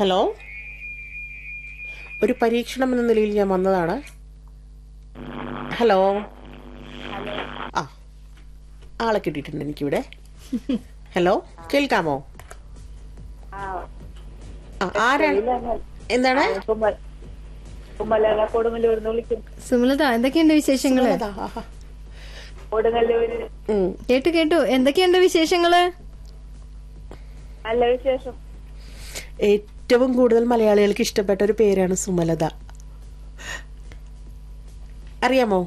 Hello ഒരു പരീക്ഷണം എന്ന നിലയിൽ ഞാൻ വന്നതാണ് ഹലോ ആ ആളെ കിട്ടിയിട്ടുണ്ട് എനിക്കിവിടെ ഹലോ കേൾക്കാമോ ആ ആരാണ് എന്താണ് കുമ്മല കൊടുങ്ങല്ലൂരിന്ന് വിളിക്കും സുമലത എന്തൊക്കെയുണ്ട് വിശേഷങ്ങള് അതാ, ആഹാ. കൊടുങ്ങല്ലൂര് ഉം. കേട്ടു കേട്ടു എന്തൊക്കെയുണ്ട് വിശേഷങ്ങള് നല്ല വിശേഷം ഏറ്റവും കൂടുതൽ മലയാളികൾക്ക് ഇഷ്ടപ്പെട്ട ഒരു പേരാണ് സുമലത അറിയാമോ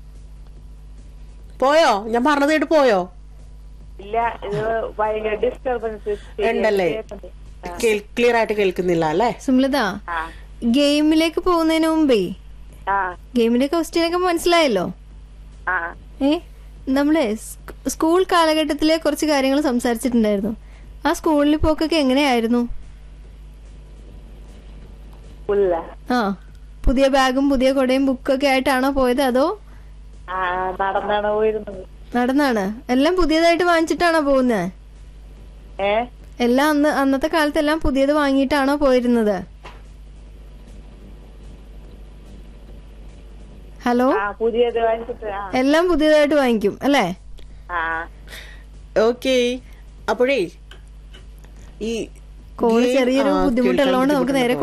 പോയോ ഞാൻ പറഞ്ഞത് കേട്ട് പോയോ ഇല്ല ഇത് ഭയങ്കര ഡിസ്റ്റർബൻസ് ഉണ്ടല്ലേ ക്ലിയർ ആയിട്ട് കേൾക്കുന്നില്ല അല്ലേ സുമലത ആ ഗെയിമിലേക്ക് പോകുന്നതിന് മുമ്പേ ആ ഗെയിമിന്റെ ക്വസ്റ്റ്യൻ ഒക്കെ മനസ്സിലായല്ലോ ആ ഏ നമ്മളെ സ്കൂ- സ്കൂൾ കാലഘട്ടത്തിലെ കുറച്ച് കാര്യങ്ങൾ സംസാരിച്ചിട്ടുണ്ടായിരുന്നു ആ സ്കൂളിൽ പോക്കൊക്കെ എങ്ങനെയായിരുന്നു പുല്ല ആ പുതിയ ബാഗും പുതിയ കൊടയും ബുക്കൊക്കെ ആയിട്ടാണോ പോയത് അതോ ആ നടന്നാണ് പോയിരുന്നത് നടന്നാണ് എല്ലാം പുതിയതായിട്ട് വാങ്ങിച്ചിട്ടാണോ പോകുന്നത് ഏ എല്ലാം അന്ന് അന്നത്തെ കാലത്ത് എല്ലാം പുതിയത് വാങ്ങിയിട്ടാണോ പോയിരുന്നത് ഹലോ ആ പുതിയത് വാങ്ങിച്ചിട്ട് ആ എല്ലാം പുതിയതായിട്ട് വാങ്ങിക്കും അല്ലേ ആ ഓക്കെ അപ്പോഴേ ഈ കോള് game- ചെറിയൊരു ആ, ബുദ്ധിമുട്ടുള്ളതുകൊണ്ട് കേൾക്കാൻ നമുക്ക് നേരെ